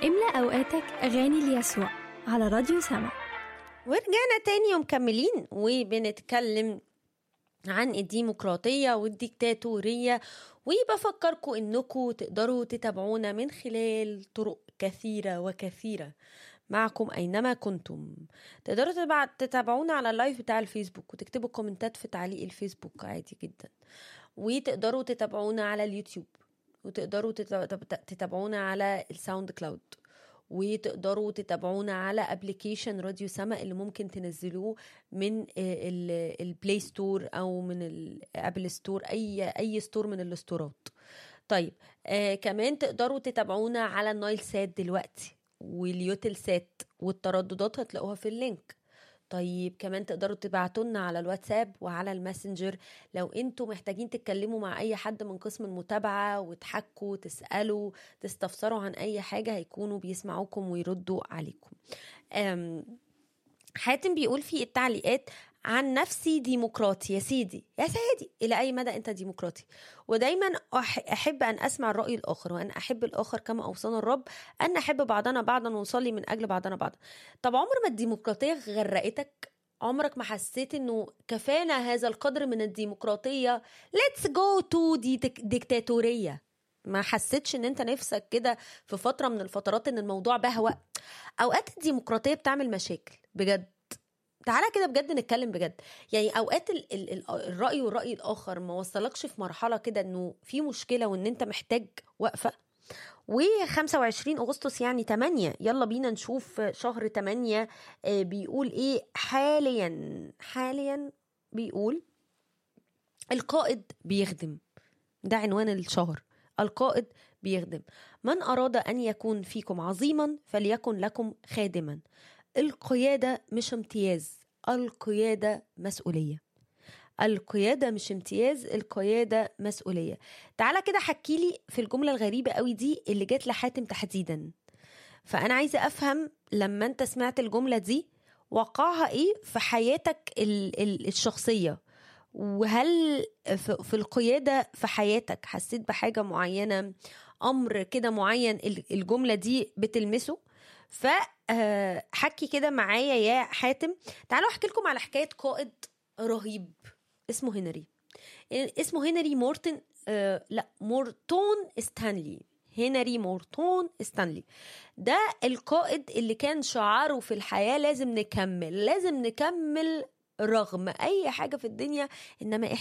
املأ أوقاتك أغاني ليسوع على راديو سما ورجعنا تاني ومكملين وبنتكلم عن الديمقراطية والديكتاتورية وبفكركم انكم تقدروا تتابعونا من خلال طرق كثيرة وكثيرة معكم اينما كنتم تقدروا تبع- تتابعونا على اللايف بتاع الفيسبوك وتكتبوا كومنتات في تعليق الفيسبوك عادي جدا وتقدروا تتابعونا على اليوتيوب وتقدروا تت- تتابعونا على الساوند كلاود وتقدروا تتابعونا على ابلكيشن راديو سما اللي ممكن تنزلوه من البلاي ستور او من الابل ستور اي اي ستور من الستورات طيب آه كمان تقدروا تتابعونا على النايل سات دلوقتي واليوتل سات والترددات هتلاقوها في اللينك طيب كمان تقدروا تبعتوا لنا على الواتساب وعلى الماسنجر لو انتوا محتاجين تتكلموا مع اي حد من قسم المتابعة وتحكوا تسألوا تستفسروا عن اي حاجة هيكونوا بيسمعوكم ويردوا عليكم أم، حاتم بيقول في التعليقات عن نفسي ديمقراطي يا سيدي يا سيدي الى اي مدى انت ديمقراطي ودايما أح- احب ان اسمع الراي الاخر وان احب الاخر كما اوصانا الرب ان نحب بعضنا بعضا ونصلي من اجل بعضنا بعضا طب عمر ما الديمقراطيه غرقتك عمرك ما حسيت انه كفانا هذا القدر من الديمقراطيه ليتس جو تو دي ديكتاتوريه ما حسيتش ان انت نفسك كده في فتره من الفترات ان الموضوع بهوأ اوقات الديمقراطيه بتعمل مشاكل بجد تعالى كده بجد نتكلم بجد يعني اوقات ال ال ال الراي والراي الاخر ما وصلكش في مرحله كده انه في مشكله وان انت محتاج وقفه و25 اغسطس يعني 8 يلا بينا نشوف شهر 8 آه، بيقول ايه حاليا حاليا بيقول القائد بيخدم ده عنوان الشهر القائد بيخدم من أراد أن يكون فيكم عظيما فليكن لكم خادما القيادة مش امتياز القيادة مسؤولية القيادة مش امتياز القيادة مسؤولية تعالى كده حكي لي في الجملة الغريبة قوي دي اللي جت لحاتم تحديدا فأنا عايزة أفهم لما أنت سمعت الجملة دي وقعها إيه في حياتك ال- ال- الشخصية وهل في في القيادة في حياتك حسيت بحاجة معينة أمر كده معين ال- الجملة دي بتلمسه فحكي كده معايا يا حاتم تعالوا أحكي لكم على حكاية قائد رهيب اسمه هنري اسمه هنري مورتن آه لا مورتون ستانلي هنري مورتون ستانلي ده القائد اللي كان شعاره في الحياة لازم نكمل لازم نكمل رغم أي حاجة في الدنيا إنما إحنا